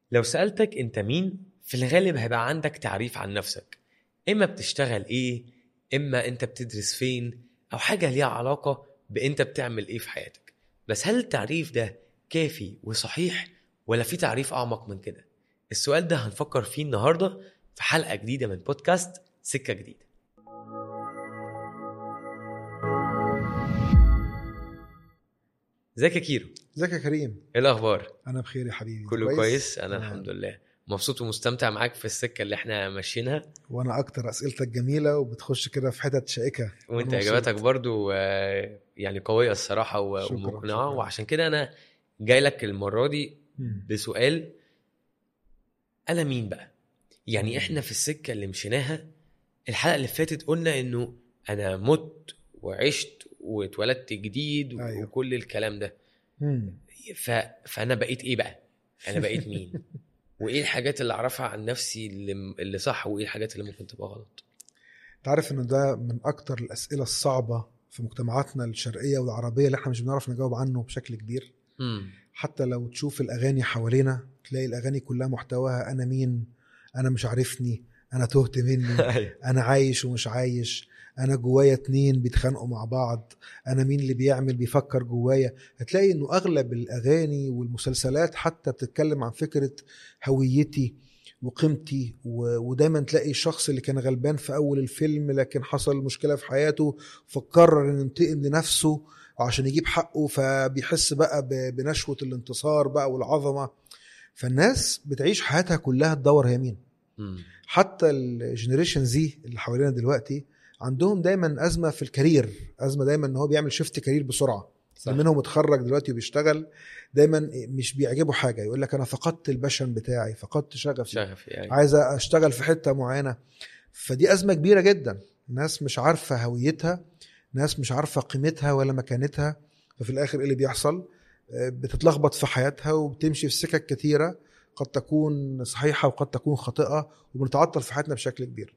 لو سألتك انت مين في الغالب هيبقى عندك تعريف عن نفسك اما بتشتغل ايه اما انت بتدرس فين او حاجة ليها علاقة بانت بتعمل ايه في حياتك بس هل التعريف ده كافي وصحيح ولا في تعريف اعمق من كده السؤال ده هنفكر فيه النهاردة في حلقة جديدة من بودكاست سكة جديدة ازيك يا كيرو ازيك يا كريم ايه الاخبار انا بخير يا حبيبي كله كويس, كويس؟ انا تمام. الحمد لله مبسوط ومستمتع معاك في السكه اللي احنا ماشيينها وانا اكتر اسئلتك جميله وبتخش كده في حتت شائكه وانت أنا اجاباتك مبسوط. برضو آه، يعني قويه الصراحه و- شكراً، ومقنعه شكراً. وعشان كده انا جاي لك المره دي مم. بسؤال انا مين بقى يعني احنا في السكه اللي مشيناها الحلقه اللي فاتت قلنا انه انا مت وعشت واتولدت جديد و- أيوه. وكل الكلام ده مم. ف... فانا بقيت ايه بقى انا بقيت مين وايه الحاجات اللي اعرفها عن نفسي اللي, اللي صح وايه الحاجات اللي ممكن تبقى غلط انت عارف ان ده من اكتر الاسئله الصعبه في مجتمعاتنا الشرقيه والعربيه اللي احنا مش بنعرف نجاوب عنه بشكل كبير امم حتى لو تشوف الاغاني حوالينا تلاقي الاغاني كلها محتواها انا مين انا مش عارفني انا تهت مني انا عايش ومش عايش انا جوايا اتنين بيتخانقوا مع بعض انا مين اللي بيعمل بيفكر جوايا هتلاقي انه اغلب الاغاني والمسلسلات حتى بتتكلم عن فكره هويتي وقيمتي و- ودايما تلاقي الشخص اللي كان غلبان في اول الفيلم لكن حصل مشكله في حياته فقرر انه ينتقم لنفسه عشان يجيب حقه فبيحس بقى ب- بنشوه الانتصار بقى والعظمه فالناس بتعيش حياتها كلها تدور هي مين مم. حتى الجنريشن زي اللي حوالينا دلوقتي عندهم دايما ازمه في الكارير ازمه دايما ان هو بيعمل شيفت كارير بسرعه صح. اللي منهم اتخرج دلوقتي وبيشتغل دايما مش بيعجبه حاجه يقول لك انا فقدت الباشن بتاعي فقدت شغفي شغف يعني عايز اشتغل في حته معينه فدي ازمه كبيره جدا ناس مش عارفه هويتها ناس مش عارفه قيمتها ولا مكانتها ففي الاخر ايه اللي بيحصل آه، بتتلخبط في حياتها وبتمشي في سكك كتيره قد تكون صحيحه وقد تكون خاطئه وبنتعطل في حياتنا بشكل كبير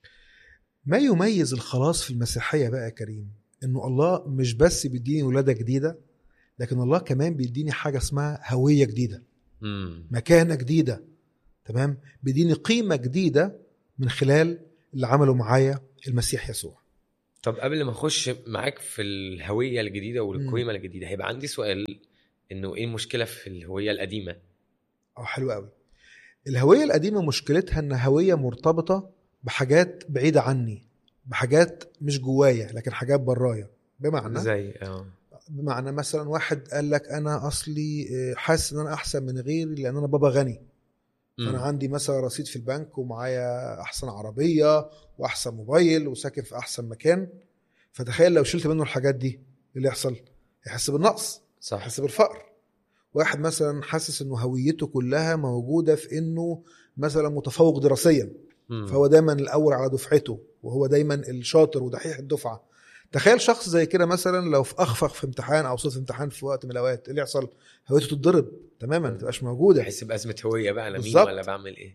ما يميز الخلاص في المسيحيه بقى يا كريم انه الله مش بس بيديني ولاده جديده لكن الله كمان بيديني حاجه اسمها هويه جديده مم. مكانه جديده تمام بيديني قيمه جديده من خلال اللي عمله معايا المسيح يسوع طب قبل ما اخش معاك في الهويه الجديده والقيمه الجديده هيبقى عندي سؤال انه ايه المشكله في الهويه القديمه اه حلو قوي الهويه القديمه مشكلتها ان هويه مرتبطه بحاجات بعيده عني بحاجات مش جوايا لكن حاجات برايا بمعنى زي اه بمعنى مثلا واحد قال لك انا اصلي آه، حاسس ان انا احسن من غيري لان انا بابا غني مم. فانا عندي مثلا رصيد في البنك ومعايا احسن عربيه واحسن موبايل وساكن في احسن مكان فتخيل لو شلت منه الحاجات دي إيه اللي يحصل يحس بالنقص صح يحس بالفقر واحد مثلا حاسس انه هويته كلها موجوده في انه مثلا متفوق دراسيا مم. فهو دايما الاول على دفعته وهو دايما الشاطر ودحيح الدفعه تخيل شخص زي كده مثلا لو في اخفق في امتحان او صوت امتحان في وقت من الاوقات ايه اللي يحصل هويته تتضرب تماما ما تبقاش موجوده احس بازمه هويه بقى انا مين بالظبط. ولا بعمل ايه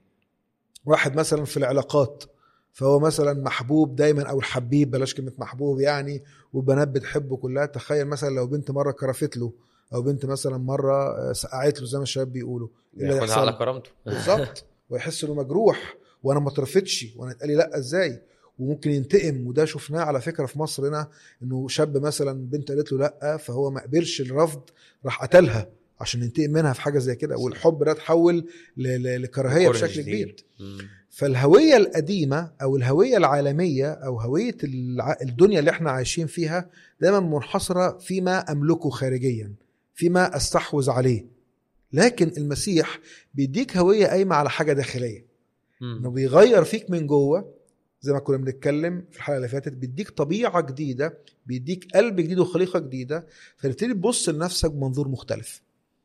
واحد مثلا في العلاقات فهو مثلا محبوب دايما او الحبيب بلاش كلمه محبوب يعني والبنات بتحبه كلها تخيل مثلا لو بنت مره كرفت له او بنت مثلا مره آه، سقعت له زي ما الشباب بيقولوا ايه اللي ياخدها على يحصل كرامته بالظبط ويحس انه مجروح وانا ما اترفتش وانا اتقال لي لا ازاي وممكن ينتقم وده شفناه على فكره في مصر هنا انه شاب مثلا بنت قالت له لا فهو ما قبلش الرفض راح قتلها عشان ينتقم منها في حاجه زي كده والحب ده اتحول ل- ل- لكراهيه كره بشكل جديد. كبير مم. فالهويه القديمه او الهويه العالميه او هويه الع- الدنيا اللي احنا عايشين فيها دايما منحصره فيما املكه خارجيا فيما استحوذ عليه لكن المسيح بيديك هويه قايمه على حاجه داخليه انه مم. بيغير فيك من جوه زي ما كنا بنتكلم في الحلقه اللي فاتت بيديك طبيعه جديده بيديك قلب جديد وخليقه جديده فتبتدي تبص لنفسك بمنظور مختلف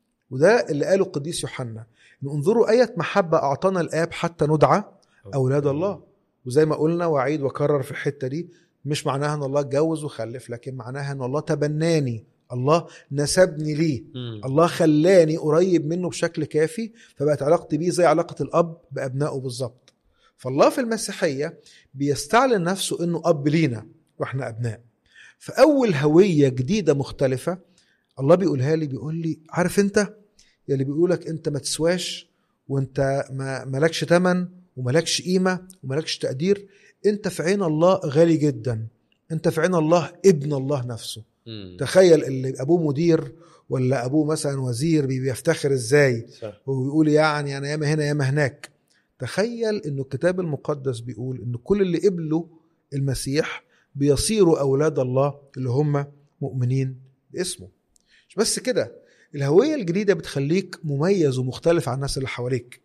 وده اللي قاله القديس يوحنا ان انظروا ايه محبه اعطانا الاب حتى ندعى اولاد الله وزي ما قلنا واعيد واكرر في الحته دي مش معناها ان الله اتجوز وخلف لكن معناها ان الله تبناني الله نسبني ليه مم. الله خلاني قريب منه بشكل كافي فبقت علاقتي بيه زي علاقه الاب بابنائه بالظبط فالله في المسيحيه بيستعلن نفسه انه اب لينا واحنا ابناء فاول هويه جديده مختلفه الله بيقولها لي بيقول لي عارف انت يلي بيقولك انت ما تسواش وانت ما مالكش تمن ومالكش قيمه ومالكش تقدير انت في عين الله غالي جدا انت في عين الله ابن الله نفسه مم. تخيل اللي ابوه مدير ولا ابوه مثلا وزير بي- بيفتخر ازاي صح ويقول يعني انا ياما هنا ياما هناك تخيل انه الكتاب المقدس بيقول ان كل اللي قبلوا المسيح بيصيروا اولاد الله اللي هم مؤمنين باسمه مش بس كده الهويه الجديده بتخليك مميز ومختلف عن الناس اللي حواليك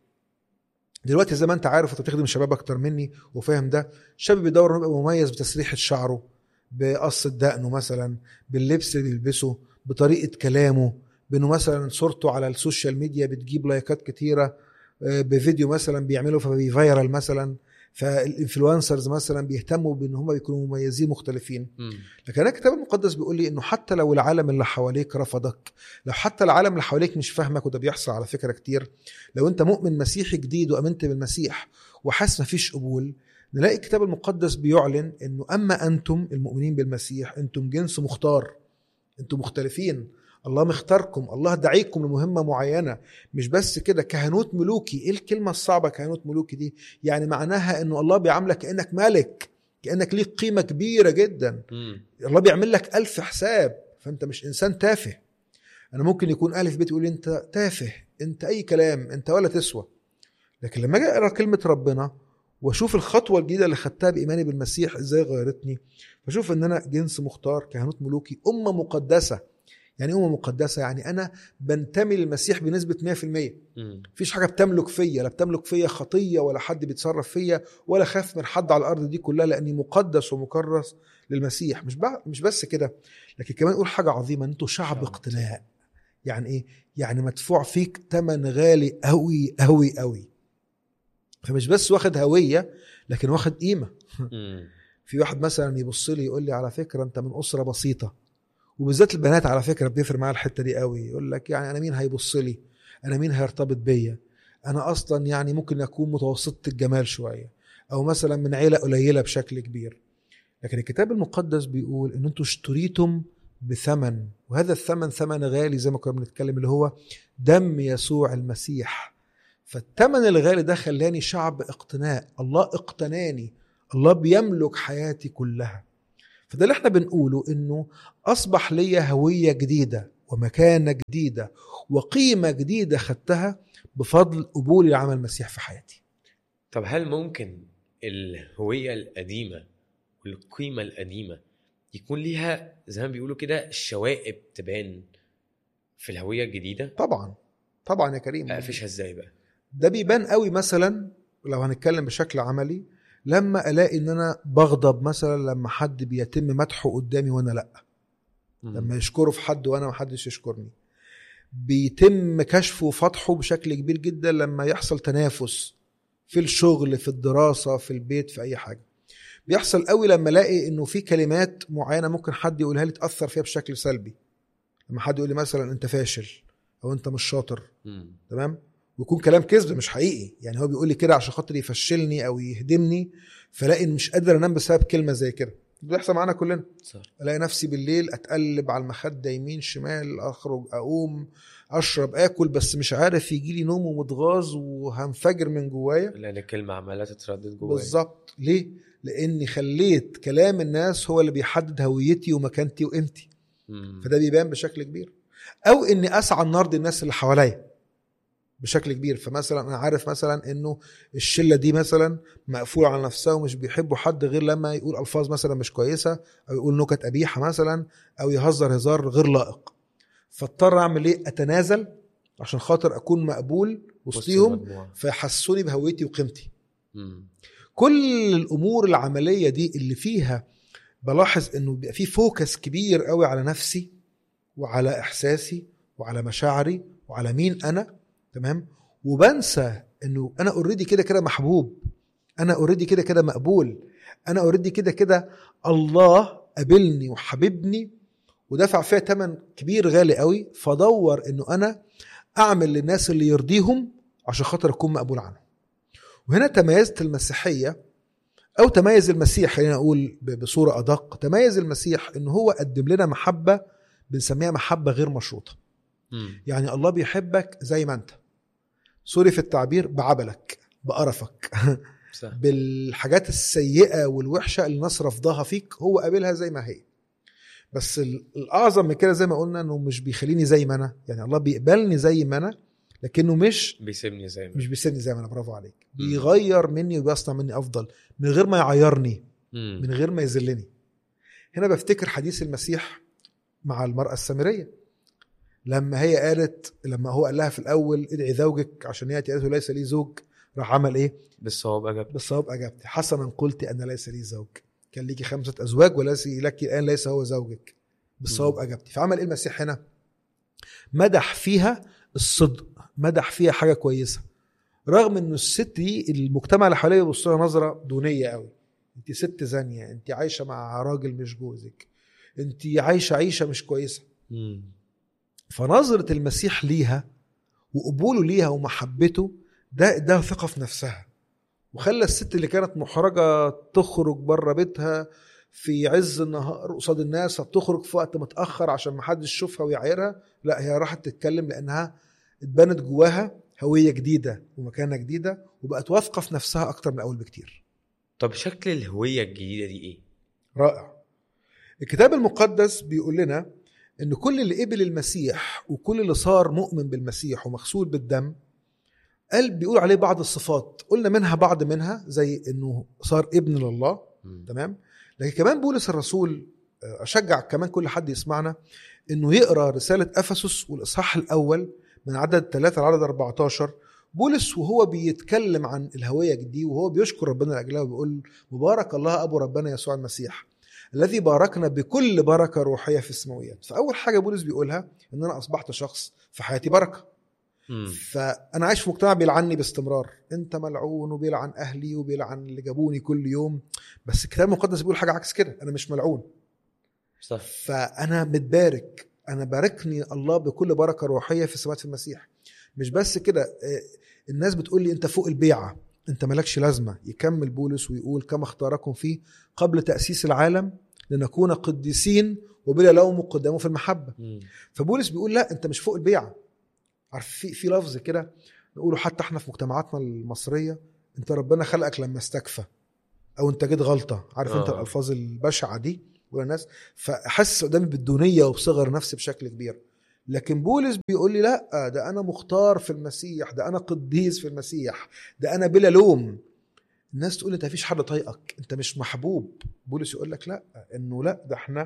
دلوقتي زي ما انت عارف انت بتخدم الشباب اكتر مني وفاهم ده الشاب بيدور انه يبقى مميز بتسريحه شعره بقصة دقنه مثلا باللبس اللي بيلبسه بطريقه كلامه بانه مثلا صورته على السوشيال ميديا بتجيب لايكات كتيره آه، بفيديو مثلا بيعمله فبيفيرال مثلا فالانفلونسرز مثلا بيهتموا بان هم بيكونوا مميزين مختلفين مم. لكن انا الكتاب المقدس بيقول لي انه حتى لو العالم اللي حواليك رفضك لو حتى العالم اللي حواليك مش فاهمك وده بيحصل على فكره كتير لو انت مؤمن مسيحي جديد وامنت بالمسيح وحاسس مفيش قبول نلاقي الكتاب المقدس بيعلن انه اما انتم المؤمنين بالمسيح انتم جنس مختار انتم مختلفين الله مختاركم الله دعيكم لمهمه معينه مش بس كده كهنوت ملوكي ايه الكلمه الصعبه كهنوت ملوكي دي يعني معناها انه الله بيعاملك كانك ملك كانك ليك قيمه كبيره جدا مم. الله بيعمل لك ألف حساب فأنت مش إنسان تافه أنا ممكن يكون أهلي في بيتي يقول لي أنت تافه أنت أي كلام أنت ولا تسوى لكن لما أجي أقرأ كلمة ربنا وأشوف الخطوة الجديدة اللي خدتها بإيماني بالمسيح إزاي غيرتني فأشوف إن أنا جنس مختار كهنوت ملوكي أمة مقدسة يعني إيه أمة مقدسة يعني أنا بنتمي للمسيح بنسبة 100% مم. مفيش حاجه بتملك فيا لا بتملك فيا خطيه ولا حد بيتصرف فيا ولا خاف من حد على الارض دي كلها لاني مقدس ومكرس للمسيح مش بع- مش بس كده لكن كمان اقول حاجه عظيمه ان انتوا شعب شعب اقتناء يعني ايه يعني مدفوع فيك ثمن غالي قوي قوي قوي فمش بس واخد هويه لكن واخد قيمه مم. في واحد مثلا يبص لي يقول لي على فكره انت من اسره بسيطه وبالذات البنات على فكره بيفرق معاها الحته دي قوي يقول لك يعني انا مين هيبص لي انا مين هيرتبط بيا انا اصلا يعني ممكن اكون متوسطه الجمال شويه او مثلا من عيله قليله بشكل كبير لكن الكتاب المقدس بيقول ان انتوا اشتريتم بثمن وهذا الثمن ثمن غالي زي ما كنا بنتكلم اللي هو دم يسوع المسيح فالثمن الغالي ده خلاني شعب اقتناء الله اقتناني الله بيملك حياتي كلها فده اللي احنا بنقوله انه اصبح ليا هويه جديده ومكانه جديده وقيمه جديده خدتها بفضل قبولي لعمل المسيح في حياتي طب هل ممكن الهوية القديمة والقيمة القديمة يكون ليها زي ما بيقولوا كده شوائب تبان في الهوية الجديدة طبعا طبعا يا كريم اقفشها ازاي بقى ده بيبان قوي مثلا لو هنتكلم بشكل عملي لما الاقي ان انا بغضب مثلا لما حد بيتم مدحه قدامي وانا لا لما يشكره في حد وانا ما حدش يشكرني بيتم كشفه وفتحه بشكل كبير جدا لما يحصل تنافس في الشغل في الدراسه في البيت في اي حاجه بيحصل قوي لما الاقي انه في كلمات معينه ممكن حد يقولها لي تاثر فيها بشكل سلبي لما حد يقول لي مثلا انت فاشل او انت مش شاطر مم. تمام ويكون كلام كذب مش حقيقي يعني هو بيقول لي كده عشان خاطر يفشلني او يهدمني فلاقي إن مش قادر انام بسبب كلمه زي كده ده بيحصل معانا كلنا صح الاقي نفسي بالليل اتقلب على المخده يمين شمال اخرج اقوم اشرب اكل بس مش عارف يجي لي نوم ومتغاظ وهنفجر من جوايا لان الكلمة عمالة تتردد جوايا بالظبط ليه لاني خليت كلام الناس هو اللي بيحدد هويتي ومكانتي وقيمتي مم. فده بيبان بشكل كبير او اني اسعى ان ارضي الناس اللي حواليا بشكل كبير فمثلا انا عارف مثلا انه الشله دي مثلا مقفوله على نفسها ومش بيحبوا حد غير لما يقول الفاظ مثلا مش كويسه او يقول نكت قبيحه مثلا او يهزر هزار غير لائق فاضطر اعمل ايه اتنازل عشان خاطر اكون مقبول وسط وسطيهم المجموعة. فيحسوني بهويتي وقيمتي مم. كل الامور العمليه دي اللي فيها بلاحظ انه بيبقى في فوكس كبير قوي على نفسي وعلى احساسي وعلى مشاعري وعلى مين انا تمام وبنسى انه انا اوريدي كده كده محبوب انا اوريدي كده كده مقبول انا اوريدي كده كده الله قابلني وحببني ودفع فيها ثمن كبير غالي قوي فدور انه انا اعمل للناس اللي يرضيهم عشان خاطر اكون مقبول عنهم وهنا تميزت المسيحيه او تميز المسيح خلينا اقول ب- بصوره ادق تميز المسيح ان هو قدم لنا محبه بنسميها محبه غير مشروطه مم. يعني الله بيحبك زي ما انت سوري في التعبير بعبلك بقرفك صح بالحاجات السيئه والوحشه اللي الناس رفضها فيك هو قابلها زي ما هي بس ال- الاعظم من كده زي ما قلنا انه مش بيخليني زي ما انا يعني الله بيقبلني زي ما انا لكنه مش بيسيبني زي ما مش بيسيبني زي ما انا برافو عليك بيغير مني وبيصنع مني افضل من غير ما يعيرني مم. من غير ما يذلني هنا بفتكر حديث المسيح مع المرأة السامرية لما هي قالت لما هو قال لها في الأول ادعي زوجك عشان يأتي قالت له ليس لي زوج راح عمل إيه؟ بالصواب اجابت بالصواب أجبت حسنا قلت أن ليس لي زوج كان ليكي خمسة أزواج وليس لك الآن ليس هو زوجك بالصواب مم. أجبتي فعمل إيه المسيح هنا؟ مدح فيها الصدق مدح فيها حاجة كويسة رغم إن الست دي المجتمع اللي حواليها بيبص لها نظرة دونية قوي انت ست زانية انت عايشة مع راجل مش جوزك انت عايشة عيشة مش كويسة مم. فنظرة المسيح ليها وقبوله ليها ومحبته ده ده ثقة في نفسها وخلى الست اللي كانت محرجة تخرج بره بيتها في عز النهار قصاد الناس بتخرج في وقت متأخر عشان محدش يشوفها ويعايرها لا هي راحت تتكلم لأنها اتبنت جواها هوية جديدة ومكانة جديدة وبقت واثقة في نفسها أكتر من الأول بكتير طب شكل الهويه الجديده دي ايه؟ رائع الكتاب المقدس بيقول لنا ان كل اللي قبل المسيح وكل اللي صار مؤمن بالمسيح ومغسول بالدم قال بيقول عليه بعض الصفات قلنا منها بعض منها زي انه صار ابن لله مم. تمام لكن كمان بولس الرسول آه، اشجع كمان كل حد يسمعنا انه يقرا رساله افسس والاصحاح الاول من عدد 3 لعدد 14 بولس وهو بيتكلم عن الهويه دي وهو بيشكر ربنا لاجلها وبيقول مبارك الله ابو ربنا يسوع المسيح الذي باركنا بكل بركه روحيه في السماويات فاول حاجه بولس بيقولها ان انا اصبحت شخص في حياتي بركه مم. فانا عايش في مجتمع بيلعني باستمرار انت ملعون وبيلعن اهلي وبيلعن اللي جابوني كل يوم بس الكتاب المقدس بيقول حاجه عكس كده انا مش ملعون صح فانا متبارك انا باركني الله بكل بركه روحيه في السماوات في المسيح مش بس كده آه، الناس بتقول لي انت فوق البيعه انت مالكش لازمه يكمل بولس ويقول كما اختاركم فيه قبل تاسيس العالم لنكون قديسين وبلا لوم قدامه في المحبه مم. فبولس بيقول لا انت مش فوق البيعه عارف في في لفظ كده نقوله حتى احنا في مجتمعاتنا المصريه انت ربنا خلقك لما استكفى او انت جيت غلطه عارف انت آه. الالفاظ البشعه دي ولا الناس فاحس قدامي بالدونيه وبصغر نفسي بشكل كبير لكن بولس بيقول لي لا ده انا مختار في المسيح ده انا قديس في المسيح ده انا بلا لوم الناس تقول انت مفيش حد طايقك انت مش محبوب بولس يقول لك لا انه لا ده احنا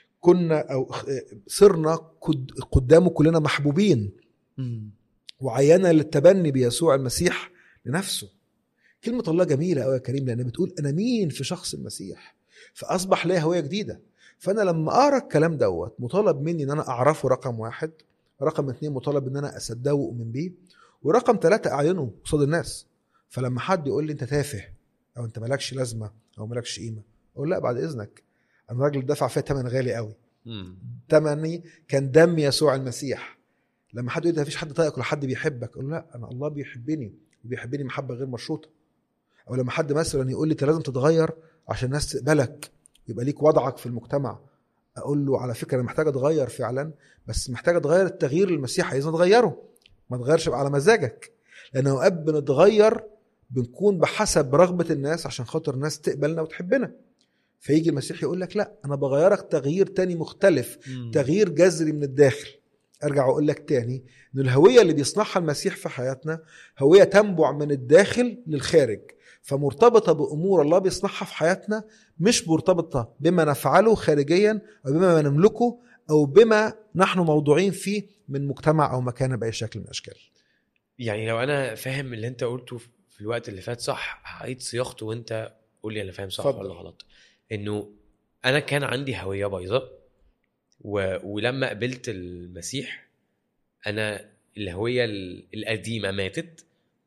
كنا او صرنا قد- قدامه كلنا محبوبين مم. وعينا للتبني بيسوع المسيح لنفسه كلمة الله جميلة قوي يا كريم لأنها بتقول أنا مين في شخص المسيح فأصبح ليا هوية جديدة فأنا لما أقرأ الكلام دوت مطالب مني إن أنا أعرفه رقم واحد رقم اتنين مطالب إن أنا أصدقه وأؤمن بيه ورقم ثلاثة أعينه قصاد الناس فلما حد يقول لي أنت تافه أو أنت مالكش لازمة أو مالكش قيمة أقول لا بعد إذنك أنا راجل دفع فيها ثمن غالي قوي مم. تمني كان دم يسوع المسيح لما حد يقول لي مفيش حد طايقك ولا حد بيحبك اقول له لا انا الله بيحبني وبيحبني محبه غير مشروطه او لما حد مثلا يقول لي انت لازم تتغير عشان الناس تقبلك يبقى ليك وضعك في المجتمع اقول له على فكره انا محتاج اتغير فعلا بس محتاج اتغير التغيير اللي المسيح عايزني اتغيره ما تغيرش يبقى على مزاجك لان اوقات بنتغير بنكون بحسب رغبه الناس عشان خاطر الناس تقبلنا وتحبنا فيجي المسيح يقول لك لا انا بغيرك تغيير تاني مختلف مم. تغيير جذري من الداخل ارجع واقول لك تاني ان الهويه اللي بيصنعها المسيح في حياتنا هويه تنبع من الداخل للخارج فمرتبطه بامور الله بيصنعها في حياتنا مش مرتبطه بما نفعله خارجيا او بما نملكه او بما نحن موضوعين فيه من مجتمع او مكانه باي شكل من الاشكال يعني لو انا فاهم اللي انت قلته في الوقت اللي فات صح هعيد صياغته وانت قول لي انا فاهم صح اتفضل. ولا غلط انه انا كان عندي هويه بايظه و... ولما قبلت المسيح انا الهويه ال- القديمه ماتت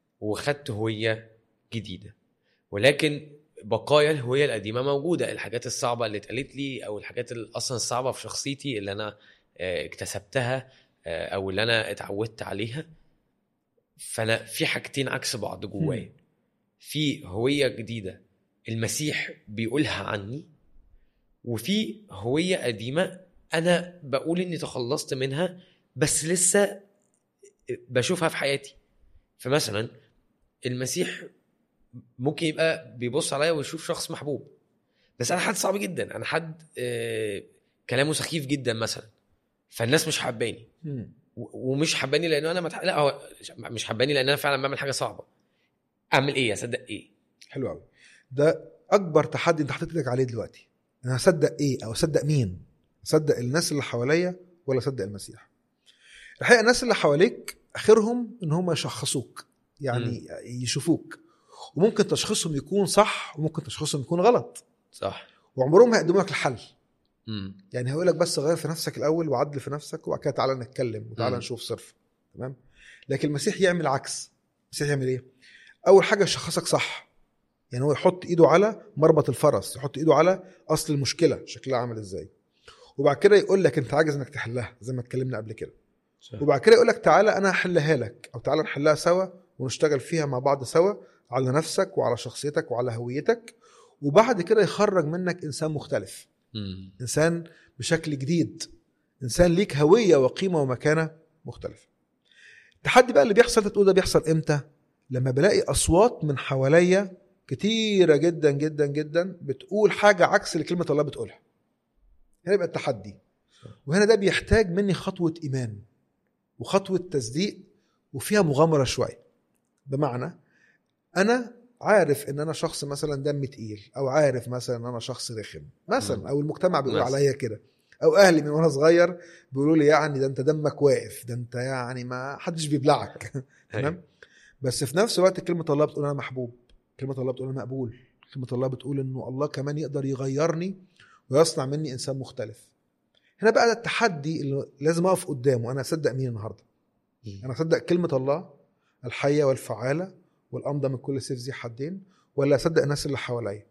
وخدت هويه جديده ولكن بقايا الهويه القديمه موجوده الحاجات الصعبه اللي اتقالت لي او الحاجات اللي اصلا الصعبه في شخصيتي اللي انا آه، اكتسبتها آه، او اللي انا اتعودت عليها فانا في حاجتين عكس بعض جوايا في هويه جديده المسيح بيقولها عني وفي هويه قديمه انا بقول اني تخلصت منها بس لسه بشوفها في حياتي فمثلا المسيح ممكن يبقى بيبص عليا ويشوف شخص محبوب بس انا حد صعب جدا انا حد آه كلامه سخيف جدا مثلا فالناس مش حباني مم. و- ومش حباني لان انا متح... لا هو مش حباني لان انا فعلا بعمل حاجه صعبه اعمل ايه اصدق ايه حلو قوي ده اكبر تحدي انت حطيت ايدك عليه دلوقتي انا هصدق ايه او اصدق مين اصدق الناس اللي حواليا ولا اصدق المسيح الحقيقه الناس اللي حواليك اخرهم ان هم يشخصوك يعني يشوفوك وممكن تشخيصهم يكون صح وممكن تشخيصهم يكون غلط صح وعمرهم ما هيقدموا لك الحل امم يعني هيقول لك بس غير في نفسك الاول وعدل في نفسك وبعد كده تعالى نتكلم وتعالى مم. نشوف صرف تمام لكن المسيح يعمل عكس المسيح يعمل ايه اول حاجه يشخصك صح يعني هو يحط ايده على مربط الفرس يحط ايده على اصل المشكله شكلها عامل ازاي وبعد كده يقول لك انت عاجز انك تحلها زي ما اتكلمنا قبل كده وبعد كده يقول لك تعالى انا هحلها لك او تعالى نحلها سوا ونشتغل فيها مع بعض سوا على نفسك وعلى شخصيتك وعلى هويتك وبعد كده يخرج منك انسان مختلف امم انسان بشكل جديد انسان ليك هويه وقيمه ومكانه مختلفه التحدي بقى اللي بيحصل انت تقول ده بيحصل امتى لما بلاقي اصوات من حواليا كتيره جدا جدا جدا بتقول حاجه عكس اللي كلمه الله بتقولها هنا يبقى التحدي وهنا ده بيحتاج مني خطوه ايمان وخطوه تصديق وفيها مغامره شويه بمعنى انا عارف ان انا شخص مثلا دم تقيل او عارف مثلا ان انا شخص رخم مم. مثلا او المجتمع بيقول مثلا. عليا كده او اهلي من وانا صغير بيقولوا لي يعني ده انت دمك واقف ده انت يعني ما حدش بيبلعك تمام بس في نفس الوقت كلمه الله بتقول انا محبوب كلمه الله بتقول انا مقبول كلمه الله بتقول انه الله كمان يقدر يغيرني ويصنع مني انسان مختلف هنا بقى ده التحدي اللي لازم اقف قدامه انا اصدق مين النهارده انا اصدق كلمه الله الحيه والفعاله والامضى من كل سيف ذي حدين ولا اصدق الناس اللي حواليا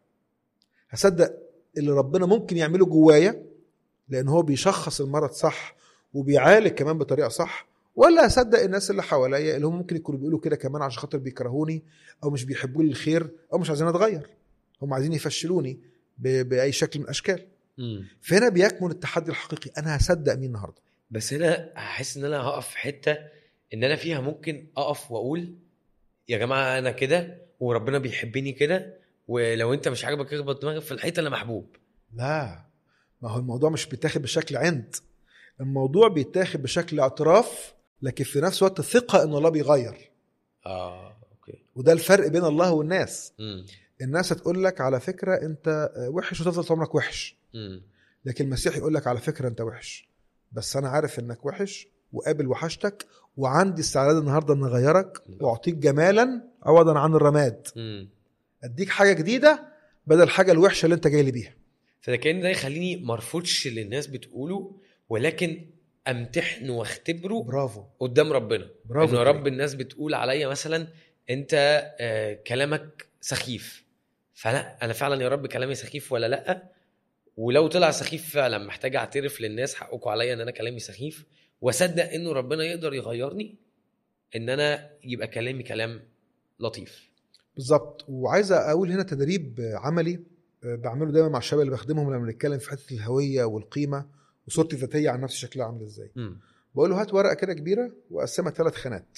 هصدق اللي ربنا ممكن يعمله جوايا لان هو بيشخص المرض صح وبيعالج كمان بطريقه صح ولا اصدق الناس اللي حواليا اللي هم ممكن يكونوا بيقولوا كده كمان عشان خاطر بيكرهوني او مش بيحبوا لي الخير او مش عايزين اتغير هم عايزين يفشلوني ب- باي شكل من الاشكال امم فهنا بيكمن التحدي الحقيقي انا هصدق مين النهارده بس هنا هحس ان انا هقف في حته ان انا فيها ممكن اقف واقول يا جماعه انا كده وربنا بيحبني كده ولو انت مش عاجبك اخبط دماغك في الحيطه انا محبوب لا ما هو الموضوع مش بيتاخد بشكل عند الموضوع بيتاخد بشكل اعتراف لكن في نفس الوقت ثقه ان الله بيغير اه اوكي وده الفرق بين الله والناس امم الناس هتقول لك على فكره انت وحش وتفضل طول عمرك وحش امم لكن المسيح يقول لك على فكره انت وحش بس انا عارف انك وحش وقابل وحشتك وعندي استعداد النهارده ان اغيرك واعطيك جمالا عوضا عن الرماد امم اديك حاجه جديده بدل الحاجه الوحشه اللي انت جاي لي بيها فده كان ده يخليني ما ارفضش اللي الناس بتقوله ولكن امتحنه واختبره برافو قدام ربنا برافو انه يا عليك. رب الناس بتقول عليا مثلا انت آه، كلامك سخيف فلا انا فعلا يا رب كلامي سخيف ولا لا ولو طلع سخيف فعلا محتاج اعترف للناس حقكم عليا ان انا كلامي سخيف واصدق انه ربنا يقدر يغيرني ان انا يبقى كلامي كلام لطيف بالظبط وعايز اقول هنا تدريب عملي آه، بعمله دايما مع الشباب اللي بخدمهم لما بنتكلم في حته الهويه والقيمه وصورتي الذاتيه عن نفسي شكلها عامل ازاي امم بقول له هات ورقه كده كبيره وقسمها ثلاث خانات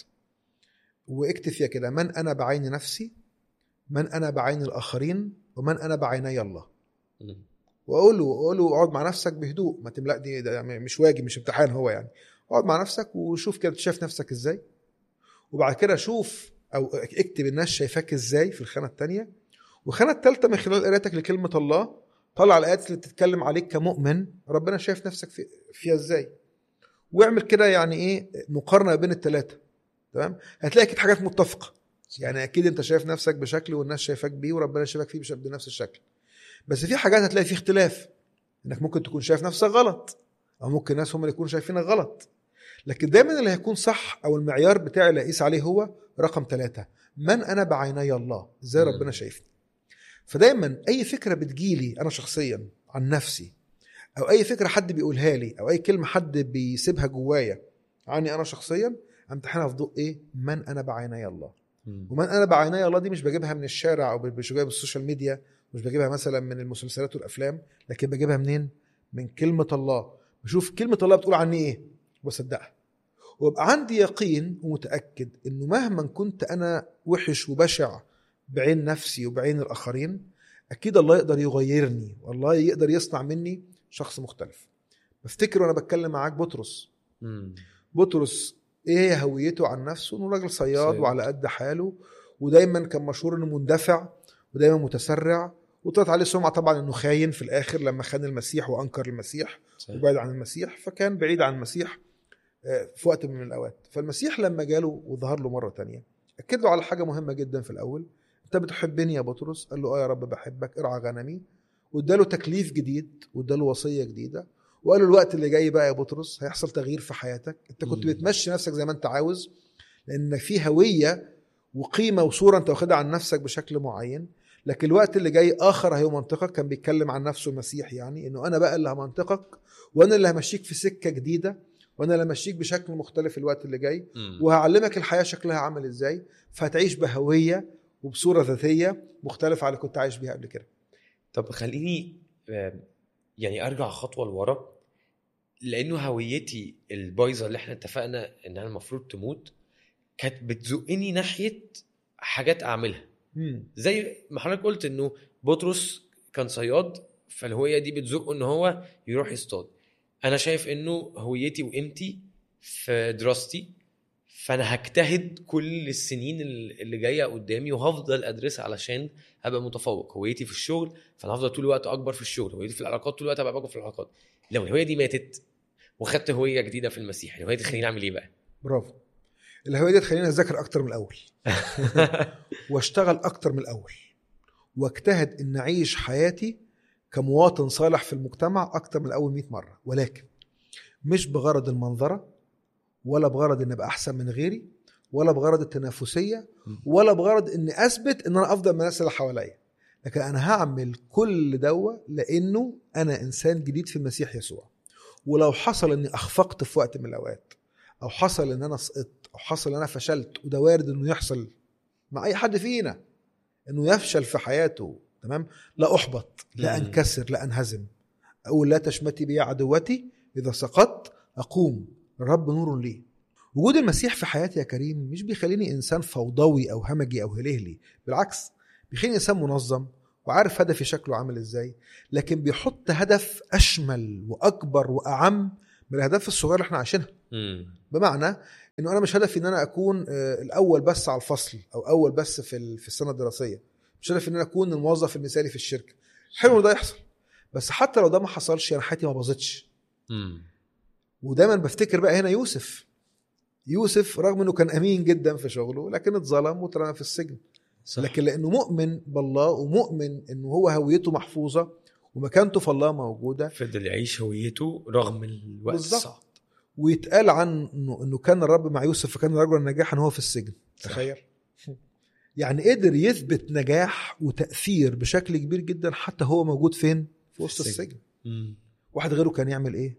واكتب فيها كده من انا بعين نفسي من انا بعين الاخرين ومن انا بعيني الله واقول له اقول له اقعد مع نفسك بهدوء ما تملا دي ده يعني مش واجب مش امتحان هو يعني اقعد مع نفسك وشوف كده شايف نفسك ازاي وبعد كده شوف او اكتب الناس شايفاك ازاي في الخانه الثانيه والخانه الثالثه من خلال قراءتك لكلمه الله طلع الايات اللي بتتكلم عليك كمؤمن ربنا شايف نفسك في فيها ازاي واعمل كده يعني ايه مقارنه بين الثلاثه تمام هتلاقي اكيد حاجات متفقه يعني اكيد انت شايف نفسك بشكل والناس شايفاك بيه وربنا شايفك فيه بش- بنفس الشكل بس في حاجات هتلاقي فيه اختلاف انك ممكن تكون شايف نفسك غلط او ممكن الناس هم اللي يكونوا شايفينك غلط لكن دايما اللي هيكون صح او المعيار بتاعي اللي اقيس عليه هو رقم ثلاثة من انا بعيني الله ازاي مم. ربنا شايفني فدايما اي فكره بتجيلي انا شخصيا عن نفسي او اي فكره حد بيقولها لي او اي كلمه حد بيسيبها جوايا عني انا شخصيا امتحنها في ضوء ايه من انا بعيني الله ومن انا بعيني الله دي مش بجيبها من الشارع او مش بجيبها من السوشيال ميديا مش بجيبها مثلا من المسلسلات والافلام لكن بجيبها منين من كلمه الله بشوف كلمه الله بتقول عني ايه وبصدقها وابقى عندي يقين ومتاكد انه مهما كنت انا وحش وبشع بعين نفسي وبعين الاخرين اكيد الله يقدر يغيرني والله يقدر يصنع مني شخص مختلف بفتكر وانا بتكلم معاك بطرس مم. بطرس ايه هي هويته عن نفسه انه راجل صياد صياد. وعلى قد حاله ودايما كان مشهور انه مندفع ودايما متسرع وطلعت عليه سمعه طبعا انه خاين في الاخر لما خان المسيح وانكر المسيح صحيح. وبعد عن المسيح فكان بعيد عن المسيح آه، في وقت من الاوقات فالمسيح لما جاله وظهر له مره تانية اكد له على حاجه مهمه جدا في الاول انت بتحبني يا بطرس قال له اه يا رب بحبك ارعى غنمي واداله تكليف جديد واداله وصيه جديده وقال له الوقت اللي جاي بقى يا بطرس هيحصل تغيير في حياتك انت كنت مم. بتمشي نفسك زي ما انت عاوز لان في هويه وقيمه وصوره انت واخدها عن نفسك بشكل معين لكن الوقت اللي جاي اخر هيمنطقك كان بيتكلم عن نفسه المسيح يعني انه انا بقى اللي همنطقك وانا اللي همشيك في سكه جديده وانا اللي همشيك بشكل مختلف الوقت اللي جاي مم. وهعلمك الحياه شكلها عامل ازاي فهتعيش بهويه وبصوره ذاتيه مختلفه على اللي كنت عايش بيها قبل كده طب خليني آم، يعني ارجع خطوه لورا لانه هويتي البايظه اللي احنا اتفقنا ان انا المفروض تموت كانت بتزقني ناحيه حاجات اعملها زي ما حضرتك قلت انه بطرس كان صياد فالهويه دي بتزقه ان هو يروح يصطاد انا شايف انه هويتي وقيمتي في دراستي فانا هجتهد كل السنين اللي جايه قدامي وهفضل ادرسها علشان ابقى متفوق هويتي في الشغل فانا هفضل طول الوقت اكبر في الشغل هويتي في العلاقات طول الوقت ابقى اكبر في العلاقات لو الهويه دي ماتت وخدت هويه جديده في المسيح الهويه دي تخليني اعمل ايه بقى برافو الهويه دي تخليني اذاكر اكتر من الاول واشتغل اكتر من الاول واجتهد ان اعيش حياتي كمواطن صالح في المجتمع اكتر من الاول 100 مره ولكن مش بغرض المنظره ولا بغرض ان ابقى احسن من غيري ولا بغرض التنافسيه ولا بغرض اني اثبت ان انا افضل من الناس اللي حواليا لكن انا هعمل كل دوا لانه انا انسان جديد في المسيح يسوع ولو حصل اني اخفقت في وقت من الاوقات او حصل ان انا سقطت او حصل ان انا فشلت وده وارد انه يحصل مع اي حد فينا انه يفشل في حياته تمام لا احبط لا مم. انكسر لا انهزم اقول لا تشمتي بي عدوتي اذا سقطت اقوم الرب نور لي وجود المسيح في حياتي يا كريم مش بيخليني انسان فوضوي او همجي او هلهلي بالعكس بيخليني انسان منظم وعارف هدفي شكله عامل ازاي لكن بيحط هدف اشمل واكبر واعم من الاهداف الصغيره اللي احنا عايشينها مم. بمعنى انه انا مش هدفي ان انا اكون آه، الاول بس على الفصل او اول بس في ال- في السنه الدراسيه مش هدفي ان انا اكون الموظف المثالي في الشركه حلو إن ده يحصل بس حتى لو ده ما حصلش انا حياتي ما باظتش مم. ودايما بفتكر بقى هنا يوسف يوسف رغم انه كان امين جدا في شغله لكن اتظلم واترمى في السجن صح. لكن لانه مؤمن بالله ومؤمن انه هو هويته محفوظه ومكانته في الله موجوده فضل يعيش هويته رغم الوقت بالظبط. الصعب ويتقال عنه انه كان الرب مع يوسف فكان رجلا ناجحا وهو في السجن صح. تخيل يعني قدر يثبت نجاح وتاثير بشكل كبير جدا حتى هو موجود فين في وسط في السجن. السجن مم. واحد غيره كان يعمل ايه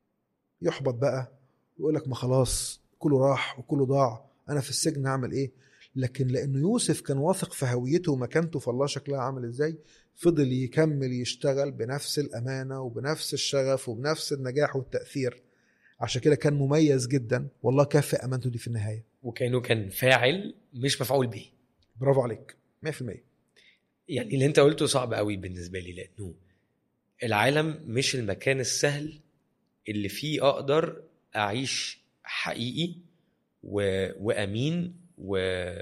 يحبط بقى ويقول لك ما خلاص كله راح وكله ضاع انا في السجن هعمل ايه لكن لانه يوسف كان واثق في هويته ومكانته في الله شكلها عامل ازاي فضل يكمل يشتغل بنفس الامانه وبنفس الشغف وبنفس النجاح والتاثير عشان كده كان مميز جدا والله كافئ امانته دي في النهايه وكانه كان فاعل مش مفعول به برافو عليك 100% يعني اللي انت قلته صعب قوي بالنسبه لي لانه العالم مش المكان السهل اللي فيه اقدر اعيش حقيقي و... وامين و...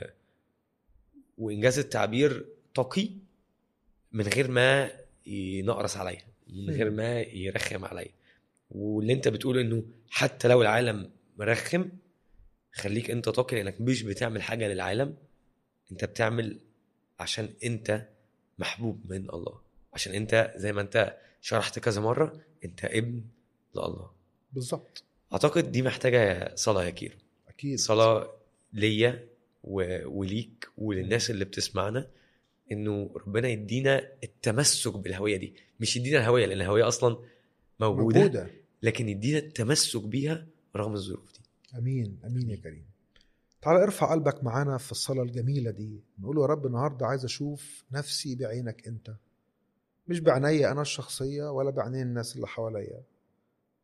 وانجاز التعبير تقي من غير ما ينقرص عليا من غير ما يرخم عليا واللي انت بتقوله انه حتى لو العالم مرخم خليك انت تقي لانك مش بتعمل حاجه للعالم انت بتعمل عشان انت محبوب من الله عشان انت زي ما انت شرحت كذا مره انت ابن لله بالظبط اعتقد دي محتاجه صلاه يا كيرو اكيد صلاه ليا و... وليك وللناس اللي بتسمعنا انه ربنا يدينا التمسك بالهويه دي مش يدينا الهويه لان الهويه اصلا موجوده, موجودة. موجوده لكن يدينا التمسك بيها رغم الظروف دي امين امين يا كريم تعال ارفع قلبك معانا في الصلاه الجميله دي نقول يا رب النهارده عايز اشوف نفسي بعينك انت مش بعناية انا الشخصيه ولا بعينين الناس اللي حواليا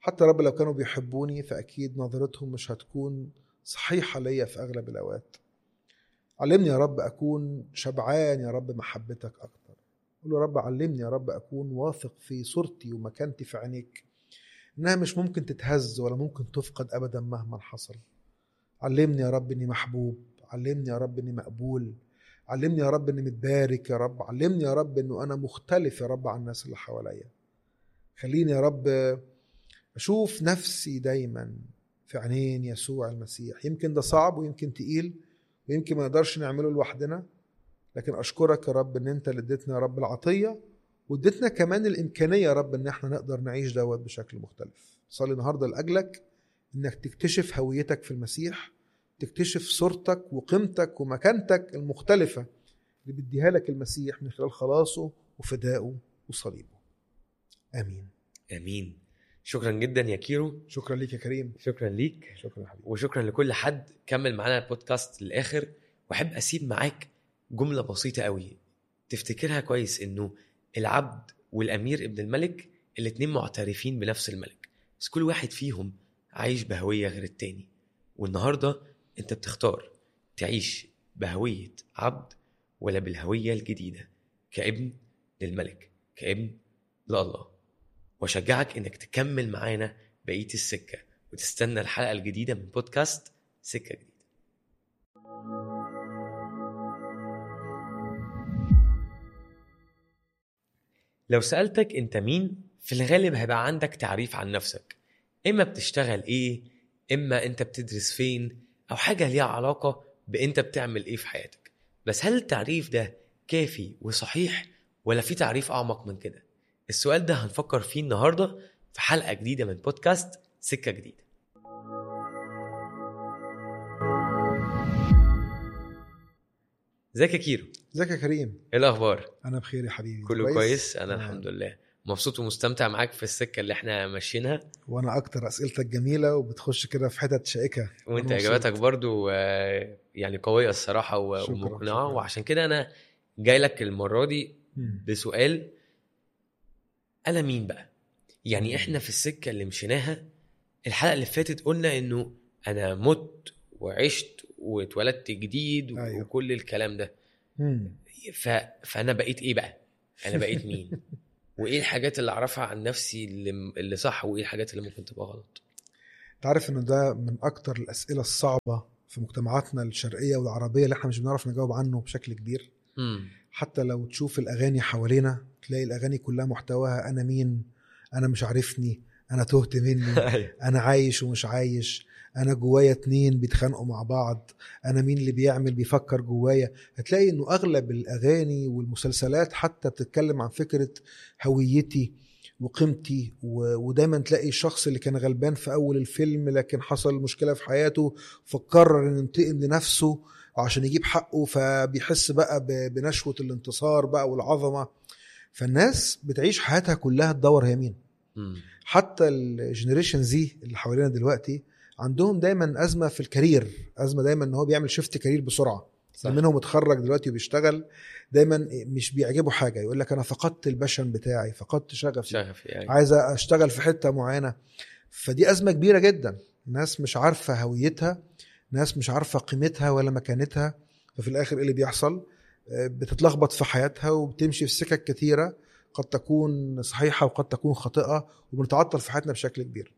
حتى رب لو كانوا بيحبوني فاكيد نظرتهم مش هتكون صحيحه ليا في اغلب الاوقات علمني يا رب اكون شبعان يا رب محبتك اكتر قول له يا رب علمني يا رب اكون واثق في صورتي ومكانتي في عينيك انها مش ممكن تتهز ولا ممكن تفقد ابدا مهما حصل علمني يا رب اني محبوب علمني يا رب اني مقبول علمني يا رب اني متبارك يا رب علمني يا رب انه انا مختلف يا رب عن الناس اللي حواليا خليني يا رب اشوف نفسي دايما في عينين يسوع المسيح يمكن ده صعب ويمكن تقيل ويمكن ما نقدرش نعمله لوحدنا لكن اشكرك يا رب ان انت اللي اديتنا يا رب العطيه واديتنا كمان الامكانيه يا رب ان احنا نقدر نعيش دوت بشكل مختلف صلي النهارده لاجلك انك تكتشف هويتك في المسيح تكتشف صورتك وقيمتك ومكانتك المختلفه اللي بيديها لك المسيح من خلال خلاصه وفدائه وصليبه امين امين شكرا جدا يا كيرو شكرا ليك يا كريم شكرا ليك شكرا يا حبيبي وشكرا لكل حد كمل معانا البودكاست للاخر واحب اسيب معاك جمله بسيطه قوي تفتكرها كويس انه العبد والامير ابن الملك الاتنين معترفين بنفس الملك بس كل واحد فيهم عايش بهويه غير التاني والنهارده انت بتختار تعيش بهويه عبد ولا بالهويه الجديده كابن للملك كابن لله واشجعك انك تكمل معانا بقيه السكه وتستنى الحلقه الجديده من بودكاست سكه جديده لو سألتك انت مين في الغالب هيبقى عندك تعريف عن نفسك اما بتشتغل ايه اما انت بتدرس فين او حاجة ليها علاقة بانت بتعمل ايه في حياتك بس هل التعريف ده كافي وصحيح ولا في تعريف اعمق من كده السؤال ده هنفكر فيه النهاردة في حلقة جديدة من بودكاست سكة جديدة ازيك يا كيرو ازيك يا كريم ايه الاخبار انا بخير يا حبيبي كله كويس, كويس؟ انا آه. الحمد لله مبسوط ومستمتع معاك في السكه اللي احنا ماشيينها وانا اكتر اسئلتك جميله وبتخش كده في حتت شائكه وانت أنا اجاباتك مبسوط. برضو آه، يعني قويه الصراحه و- شكراً، ومقنعه شكراً. وعشان كده انا جاي لك المره دي مم. بسؤال انا مين بقى يعني مم. احنا في السكه اللي مشيناها الحلقه اللي فاتت قلنا انه انا مت وعشت واتولدت جديد و- أيوة. وكل الكلام ده مم. ف... فانا بقيت ايه بقى انا بقيت مين وايه الحاجات اللي اعرفها عن نفسي اللي, اللي صح وايه الحاجات اللي ممكن تبقى غلط انت عارف ان ده من اكتر الاسئله الصعبه في مجتمعاتنا الشرقيه والعربيه اللي احنا مش بنعرف نجاوب عنه بشكل كبير امم حتى لو تشوف الاغاني حوالينا تلاقي الاغاني كلها محتواها انا مين انا مش عارفني انا تهت مني ايوه انا عايش ومش عايش انا جوايا اتنين بيتخانقوا مع بعض انا مين اللي بيعمل بيفكر جوايا هتلاقي انه اغلب الاغاني والمسلسلات حتى بتتكلم عن فكره هويتي وقيمتي و- ودايما تلاقي الشخص اللي كان غلبان في اول الفيلم لكن حصل مشكله في حياته فقرر انه ينتقم لنفسه عشان يجيب حقه فبيحس بقى ب- بنشوه الانتصار بقى والعظمه فالناس بتعيش حياتها كلها تدور هي مين امم حتى الجنريشن زي اللي حوالينا دلوقتي عندهم دايما ازمه في الكارير ازمه دايما ان هو بيعمل شيفت كارير بسرعه صح. اللي منهم اتخرج دلوقتي وبيشتغل دايما مش بيعجبه حاجه يقول لك انا فقدت الباشن بتاعي فقدت شغفي شغفي يعني عايز اشتغل في حته معينه فدي ازمه كبيره جدا ناس مش عارفه هويتها ناس مش عارفه قيمتها ولا مكانتها ففي الاخر ايه اللي بيحصل آه، بتتلخبط في حياتها وبتمشي في سكك كتيره قد تكون صحيحه وقد تكون خاطئه وبنتعطل في حياتنا بشكل كبير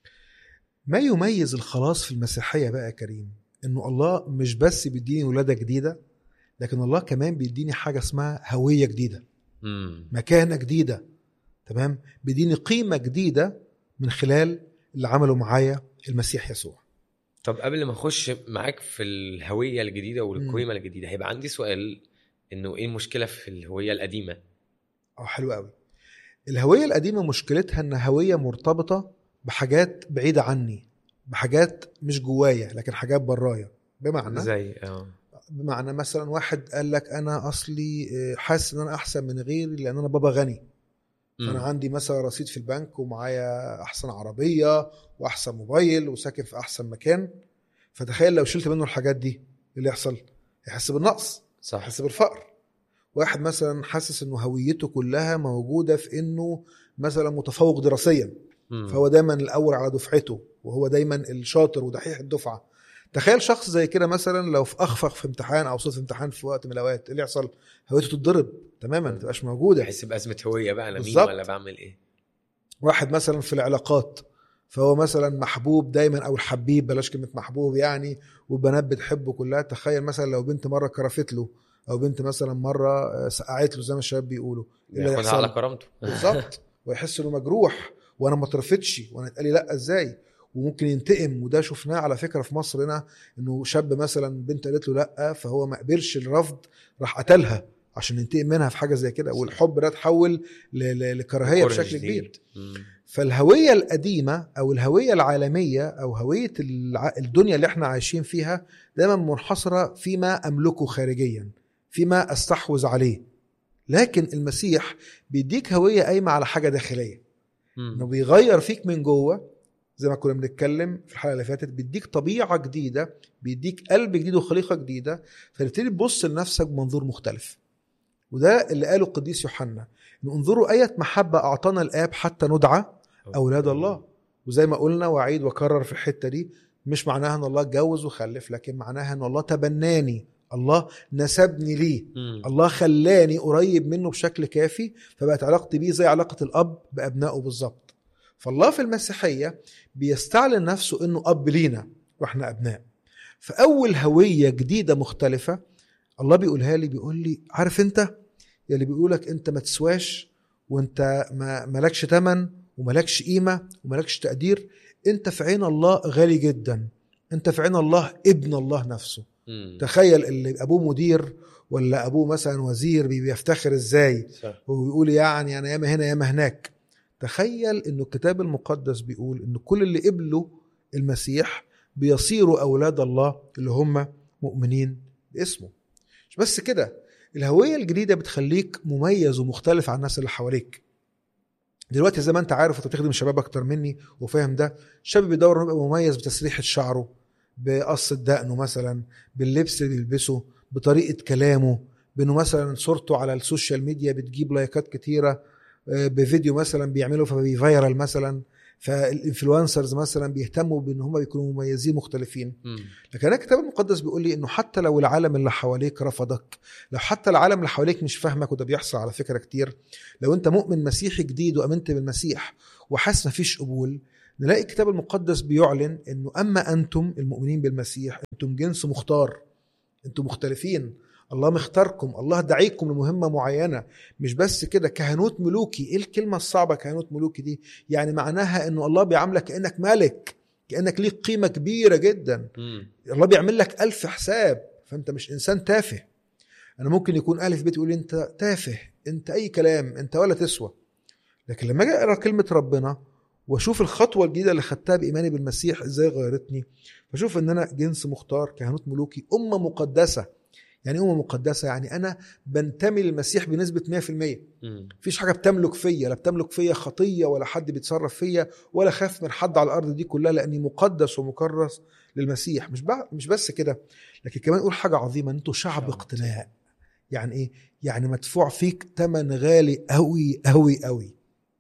ما يميز الخلاص في المسيحيه بقى يا كريم انه الله مش بس بيديني ولاده جديده لكن الله كمان بيديني حاجه اسمها هويه جديده امم مكانه جديده تمام بيديني قيمه جديده من خلال اللي عمله معايا المسيح يسوع طب قبل ما اخش معاك في الهويه الجديده والقيمه الجديده هيبقى عندي سؤال انه ايه المشكله في الهويه القديمه اه حلو قوي الهويه القديمه مشكلتها ان هويه مرتبطه بحاجات بعيده عني بحاجات مش جوايا لكن حاجات برايا بمعنى زي اه بمعنى مثلا واحد قال لك انا اصلي آه، حاسس ان انا احسن من غيري لان انا بابا غني مم. فانا عندي مثلا رصيد في البنك ومعايا احسن عربيه واحسن موبايل وساكن في احسن مكان فتخيل لو شلت منه الحاجات دي إيه اللي يحصل يحس بالنقص صح يحس بالفقر واحد مثلا حاسس انه هويته كلها موجوده في انه مثلا متفوق دراسيا مم. فهو دايما الاول على دفعته وهو دايما الشاطر ودحيح الدفعه تخيل شخص زي كده مثلا لو في اخفق في امتحان او صوت في امتحان في وقت من الاوقات ايه اللي يحصل هويته تتضرب تماما ما تبقاش موجوده بحس بازمه هويه بقى انا مين بالظبط. ولا بعمل ايه واحد مثلا في العلاقات فهو مثلا محبوب دايما او الحبيب بلاش كلمه محبوب يعني والبنات بتحبه كلها تخيل مثلا لو بنت مره كرفت له او بنت مثلا مره آه، سقعت له زي ما الشباب بيقولوا إيه اللي ياخدها هيحصل؟ على كرامته بالظبط ويحس انه مجروح وانا ما اترفتش وانا اتقال لي لا ازاي وممكن ينتقم وده شفناه على فكره في مصر هنا انه شاب مثلا بنت قالت له لا فهو ما قبلش الرفض راح قتلها عشان ينتقم منها في حاجه زي كده والحب ده اتحول ل- ل- لكراهيه كره بشكل جديد. كبير مم. فالهويه القديمه او الهويه العالميه او هويه الع- الدنيا اللي احنا عايشين فيها دايما منحصره فيما املكه خارجيا فيما استحوذ عليه لكن المسيح بيديك هويه قايمه على حاجه داخليه انه مم. بيغير فيك من جوه زي ما كنا بنتكلم في الحلقه اللي فاتت بيديك طبيعه جديده بيديك قلب جديد وخليقه جديده فتبتدي تبص لنفسك بمنظور مختلف وده اللي قاله القديس يوحنا ان انظروا اية محبه اعطانا الاب حتى ندعى اولاد الله وزي ما قلنا واعيد واكرر في الحته دي مش معناها ان الله اتجوز وخلف لكن معناها ان الله تبناني الله نسبني ليه مم. الله خلاني قريب منه بشكل كافي فبقت علاقتي بيه زي علاقة الأب بأبنائه بالظبط فالله في المسيحية بيستعلن نفسه إنه أب لينا وإحنا أبناء فأول هوية جديدة مختلفة الله بيقولها لي بيقول لي عارف أنت يلي بيقولك أنت ما تسواش وأنت ما ملكش تمن وملكش قيمة وملكش تقدير أنت في عين الله غالي جدا أنت في عين الله ابن الله نفسه مم. تخيل اللي ابوه مدير ولا ابوه مثلا وزير بي- بيفتخر ازاي صح. ويقول يعني انا ياما هنا ياما هناك تخيل انه الكتاب المقدس بيقول ان كل اللي قبلوا المسيح بيصيروا اولاد الله اللي هم مؤمنين باسمه مش بس كده الهويه الجديده بتخليك مميز ومختلف عن الناس اللي حواليك دلوقتي زي ما انت عارف وانت بتخدم الشباب اكتر مني وفاهم ده الشاب بيدور انه يبقى مميز بتسريحه شعره بقصة دقنه مثلا باللبس اللي بيلبسه بطريقة كلامه بانه مثلا صورته على السوشيال ميديا بتجيب لايكات كتيرة آه، بفيديو مثلا بيعمله فبيفيرال مثلا فالانفلونسرز مثلا بيهتموا بان هم بيكونوا مميزين مختلفين مم. لكن أنا الكتاب المقدس بيقول لي انه حتى لو العالم اللي حواليك رفضك لو حتى العالم اللي حواليك مش فاهمك وده بيحصل على فكره كتير لو انت مؤمن مسيحي جديد وامنت بالمسيح وحاسس مفيش قبول نلاقي الكتاب المقدس بيعلن انه اما انتم المؤمنين بالمسيح انتم جنس مختار انتم مختلفين الله مختاركم الله دعيكم لمهمة معينة مش بس كده كهنوت ملوكي ايه الكلمة الصعبة كهنوت ملوكي دي يعني معناها انه الله بيعاملك كأنك ملك كأنك ليك قيمة كبيرة جدا مم. الله بيعمل لك ألف حساب فأنت مش إنسان تافه أنا ممكن يكون أهلي في بيتي يقول لي أنت تافه أنت أي كلام أنت ولا تسوى لكن لما أجي أقرأ كلمة ربنا وأشوف الخطوة الجديدة اللي خدتها بإيماني بالمسيح إزاي غيرتني بشوف إن أنا جنس مختار كهنوت ملوكي أمة مقدسة يعني إيه أمة مقدسة يعني أنا بنتمي للمسيح بنسبة 100% مم. مفيش حاجه بتملك فيا لا بتملك فيا خطيه ولا حد بيتصرف فيا ولا خاف من حد على الارض دي كلها لاني مقدس ومكرس للمسيح مش بع- مش بس كده لكن كمان نقول حاجه عظيمه ان انتوا شعب شعب اقتناء يعني ايه يعني مدفوع فيك ثمن غالي قوي قوي قوي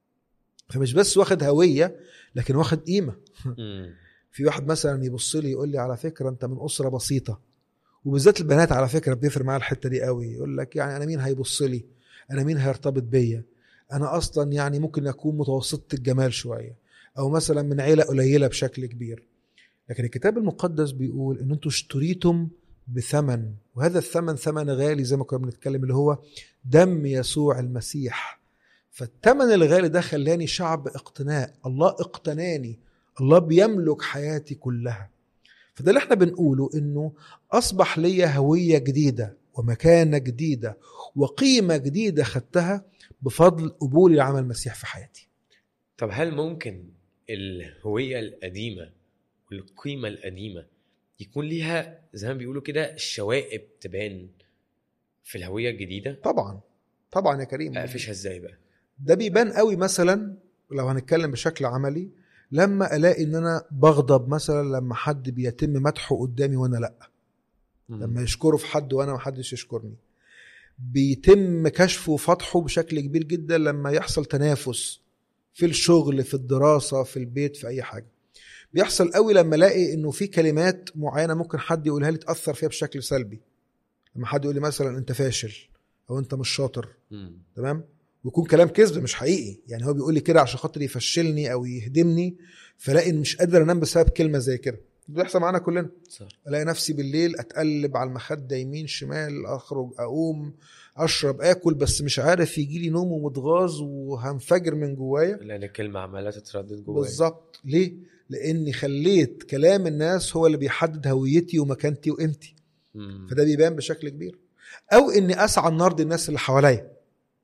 فمش بس واخد هويه لكن واخد قيمه مم. في واحد مثلا يبص لي يقول لي على فكره انت من اسره بسيطه وبالذات البنات على فكره بيفرق معاها الحته دي قوي يقول لك يعني انا مين هيبص لي انا مين هيرتبط بيا انا اصلا يعني ممكن اكون متوسطه الجمال شويه او مثلا من عيله قليله بشكل كبير لكن الكتاب المقدس بيقول ان انتوا اشتريتم بثمن وهذا الثمن ثمن غالي زي ما كنا بنتكلم اللي هو دم يسوع المسيح فالثمن الغالي ده خلاني شعب اقتناء الله اقتناني الله بيملك حياتي كلها فده اللي احنا بنقوله انه اصبح ليا هويه جديده ومكانه جديده وقيمه جديده خدتها بفضل قبولي لعمل المسيح في حياتي طب هل ممكن الهوية القديمة والقيمة القديمة يكون ليها زي ما بيقولوا كده الشوائب تبان في الهوية الجديدة طبعا طبعا يا كريم اقفشها ازاي بقى ده بيبان قوي مثلا لو هنتكلم بشكل عملي لما الاقي ان انا بغضب مثلا لما حد بيتم مدحه قدامي وانا لا لما يشكره في حد وانا ما حدش يشكرني بيتم كشفه وفتحه بشكل كبير جدا لما يحصل تنافس في الشغل في الدراسه في البيت في اي حاجه بيحصل قوي لما الاقي انه في كلمات معينه ممكن حد يقولها لي تاثر فيها بشكل سلبي لما حد يقول لي مثلا انت فاشل او انت مش شاطر مم. تمام ويكون كلام كذب مش حقيقي يعني هو بيقول لي كده عشان خاطر يفشلني او يهدمني فلاقي إن مش قادر انام بسبب كلمه زي كده ده بيحصل معانا كلنا صح الاقي نفسي بالليل اتقلب على المخده يمين شمال اخرج اقوم اشرب اكل بس مش عارف يجي لي نوم ومتغاظ وهنفجر من جوايا لان كلمه عماله تتردد جوايا بالظبط ليه لاني خليت كلام الناس هو اللي بيحدد هويتي ومكانتي وقيمتي مم. فده بيبان بشكل كبير او اني اسعى نرضي الناس اللي حواليا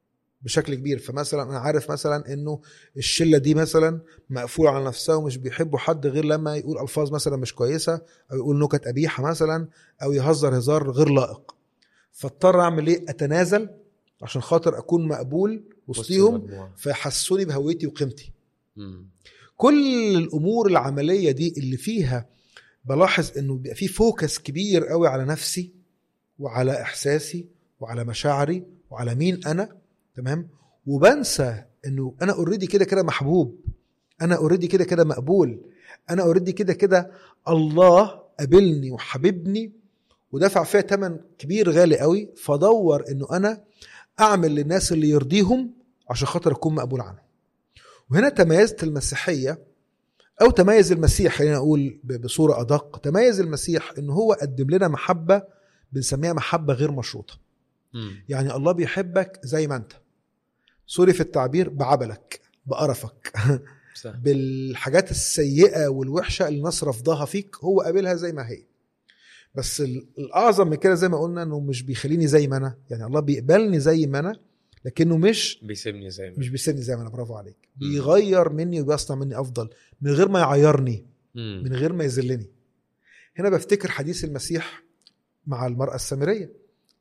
بشكل كبير فمثلا انا عارف مثلا انه الشله دي مثلا مقفوله على نفسها ومش بيحبوا حد غير لما يقول الفاظ مثلا مش كويسه او يقول نكت قبيحه مثلا او يهزر هزار غير لائق فاضطر اعمل ايه اتنازل عشان خاطر اكون مقبول وسط وسطيهم المجموعة. فيحسوني بهويتي وقيمتي مم. كل الامور العمليه دي اللي فيها بلاحظ انه بيبقى في فوكس كبير قوي على نفسي وعلى احساسي وعلى مشاعري وعلى مين انا تمام وبنسى انه انا اوريدي كده كده محبوب انا اوريدي كده كده مقبول انا اوريدي كده كده الله قابلني وحبيبني ودفع فيها ثمن كبير غالي قوي فدور انه انا اعمل للناس اللي يرضيهم عشان خاطر اكون مقبول عنهم وهنا تميزت المسيحيه او تميز المسيح خلينا نقول ب- بصوره ادق تميز المسيح ان هو قدم لنا محبه بنسميها محبه غير مشروطه مم. يعني الله بيحبك زي ما انت سوري في التعبير بعبلك بقرفك صح بالحاجات السيئه والوحشه اللي الناس رفضها فيك هو قابلها زي ما هي بس ال- الاعظم من كده زي ما قلنا انه مش بيخليني زي ما انا يعني الله بيقبلني زي ما انا لكنه مش بيسيبني زي ما مش بيسيبني زي ما انا برافو عليك بيغير مني وبيصنع مني افضل من غير ما يعيرني مم. من غير ما يذلني هنا بفتكر حديث المسيح مع المرأة السامرية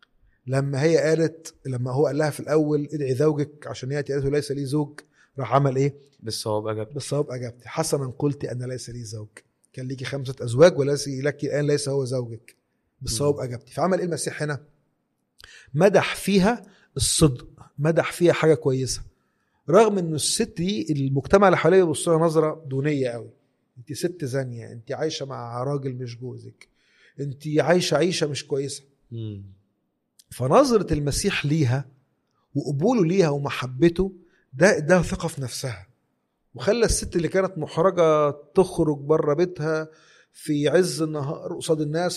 لما هي قالت لما هو قال لها في الأول ادعي زوجك عشان يأتي قالت له ليس لي زوج راح عمل إيه؟ بالصواب اجابت بالصواب أجبتي حسنا قلت أن ليس لي زوج كان ليكي خمسة أزواج وليس لك الآن ليس هو زوجك بالصواب مم. أجبتي فعمل إيه المسيح هنا؟ مدح فيها الصدق مدح فيها حاجة كويسة رغم ان الست دي المجتمع اللي حواليها بيبص لها نظره دونيه قوي انت ست زانيه انت عايشه مع راجل مش جوزك انت عايشه عيشه مش كويسه مم. فنظره المسيح ليها وقبوله ليها ومحبته ده اداها ثقه في نفسها وخلى الست اللي كانت محرجه تخرج بره بيتها في عز النهار قصاد الناس